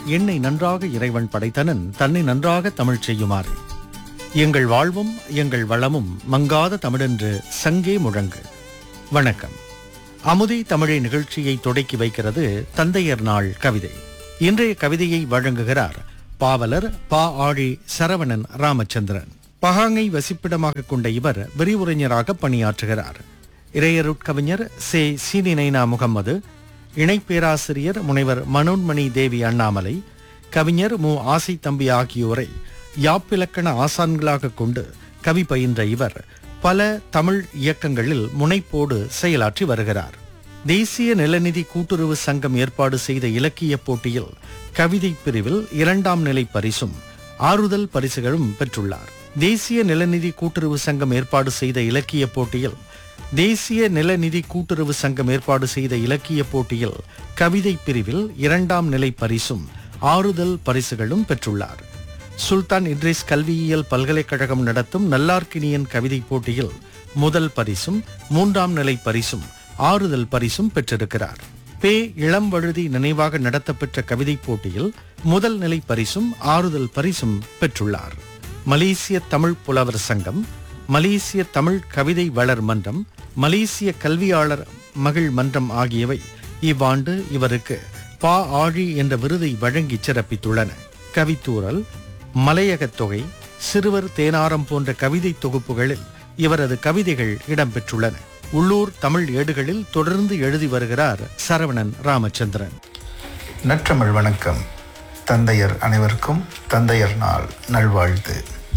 என்னை நன்றாக இறைவன் படைத்தனன் தன்னை நன்றாக தமிழ் செய்யுமாறு எங்கள் வாழ்வும் எங்கள் வளமும் மங்காத தமிழென்று சங்கே முழங்கு வணக்கம் அமுதை தமிழை நிகழ்ச்சியை தொடக்கி வைக்கிறது தந்தையர் நாள் கவிதை இன்றைய கவிதையை வழங்குகிறார் பாவலர் பா ஆழி சரவணன் ராமச்சந்திரன் பகாங்கை வசிப்பிடமாக கொண்ட இவர் விரிவுரைஞராக பணியாற்றுகிறார் இறையருட்கவிஞர் சே சீனி நைனா முகம்மது இணை பேராசிரியர் முனைவர் மனோன்மணி தேவி அண்ணாமலை கவிஞர் மு ஆசை தம்பி ஆகியோரை யாப்பிலக்கண ஆசான்களாக கொண்டு கவி பயின்ற இவர் பல தமிழ் இயக்கங்களில் முனைப்போடு செயலாற்றி வருகிறார் தேசிய நிலநிதி கூட்டுறவு சங்கம் ஏற்பாடு செய்த இலக்கிய போட்டியில் கவிதை பிரிவில் இரண்டாம் நிலை பரிசும் ஆறுதல் பரிசுகளும் பெற்றுள்ளார் தேசிய நிலநிதி கூட்டுறவு சங்கம் ஏற்பாடு செய்த இலக்கிய போட்டியில் தேசிய நிலநிதி கூட்டுறவு சங்கம் ஏற்பாடு செய்த இலக்கிய போட்டியில் கவிதை பிரிவில் இரண்டாம் நிலை பரிசும் ஆறுதல் பரிசுகளும் பெற்றுள்ளார் சுல்தான் இட்ரிஸ் கல்வியியல் பல்கலைக்கழகம் நடத்தும் நல்லார்க்கினியன் கவிதை போட்டியில் முதல் பரிசும் மூன்றாம் நிலை பரிசும் ஆறுதல் பரிசும் பெற்றிருக்கிறார் பே இளம்வழுதி நினைவாக நடத்தப்பெற்ற கவிதை போட்டியில் முதல் நிலை பரிசும் ஆறுதல் பரிசும் பெற்றுள்ளார் மலேசிய தமிழ் புலவர் சங்கம் மலேசிய தமிழ் கவிதை வளர் மன்றம் மலேசிய கல்வியாளர் மகிழ் மன்றம் ஆகியவை இவ்வாண்டு இவருக்கு பா ஆழி என்ற விருதை வழங்கி சிறப்பித்துள்ளன கவித்தூரல் மலையகத் தொகை சிறுவர் தேனாரம் போன்ற கவிதை தொகுப்புகளில் இவரது கவிதைகள் இடம்பெற்றுள்ளன உள்ளூர் தமிழ் ஏடுகளில் தொடர்ந்து எழுதி வருகிறார் சரவணன் ராமச்சந்திரன் நற்றமிழ் வணக்கம் தந்தையர் அனைவருக்கும் தந்தையர் நாள் நல்வாழ்த்து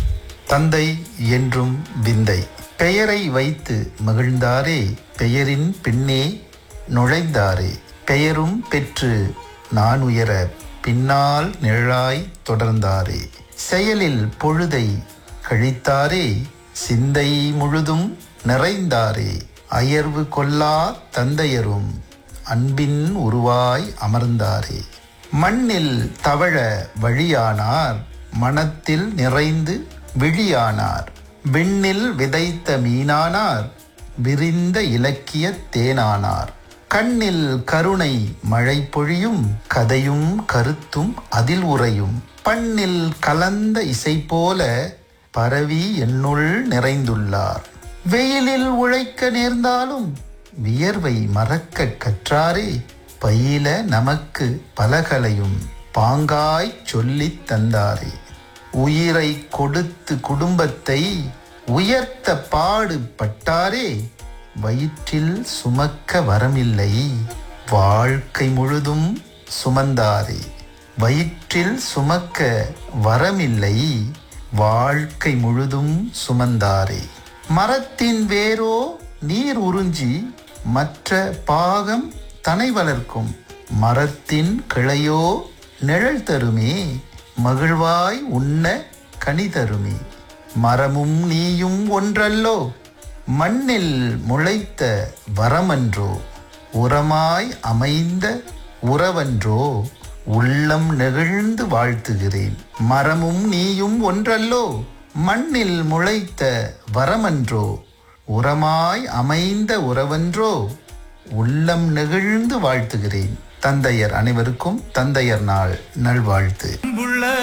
தந்தை என்றும் விந்தை பெயரை வைத்து மகிழ்ந்தாரே பெயரின் பின்னே நுழைந்தாரே பெயரும் பெற்று நான் உயர பின்னால் நிழலாய் தொடர்ந்தாரே செயலில் பொழுதை கழித்தாரே சிந்தை முழுதும் நிறைந்தாரே அயர்வு கொல்லா தந்தையரும் அன்பின் உருவாய் அமர்ந்தாரே மண்ணில் தவழ வழியானார் மனத்தில் நிறைந்து விழியானார் விண்ணில் விதைத்த மீனானார் விரிந்த இலக்கிய தேனானார் கண்ணில் கருணை மழை பொழியும் கதையும் கருத்தும் அதில் உறையும் பண்ணில் கலந்த இசை போல பரவி என்னுள் நிறைந்துள்ளார் வெயிலில் உழைக்க நேர்ந்தாலும் வியர்வை மறக்க கற்றாரே பயில நமக்கு பலகலையும் பாங்காய் சொல்லித் தந்தாரே உயிரை கொடுத்து குடும்பத்தை உயர்த்த பாடுபட்டாரே வயிற்றில் சுமக்க வரமில்லை வாழ்க்கை முழுதும் சுமந்தாரே வயிற்றில் சுமக்க வரமில்லை வாழ்க்கை முழுதும் சுமந்தாரே மரத்தின் வேரோ நீர் உறிஞ்சி மற்ற பாகம் தனை வளர்க்கும் மரத்தின் கிளையோ நிழல் தருமே மகிழ்வாய் உண்ண கனி தருமே மரமும் நீயும் ஒன்றல்லோ மண்ணில் முளைத்த வரமன்றோ உரமாய் அமைந்த உறவன்றோ உள்ளம் நெகிழ்ந்து வாழ்த்துகிறேன் மரமும் நீயும் ஒன்றல்லோ மண்ணில் முளைத்த வரமன்றோ உரமாய் அமைந்த உறவன்றோ உள்ளம் நெகிழ்ந்து வாழ்த்துகிறேன் தந்தையர் அனைவருக்கும் தந்தையர் நாள் நல்வாழ்த்து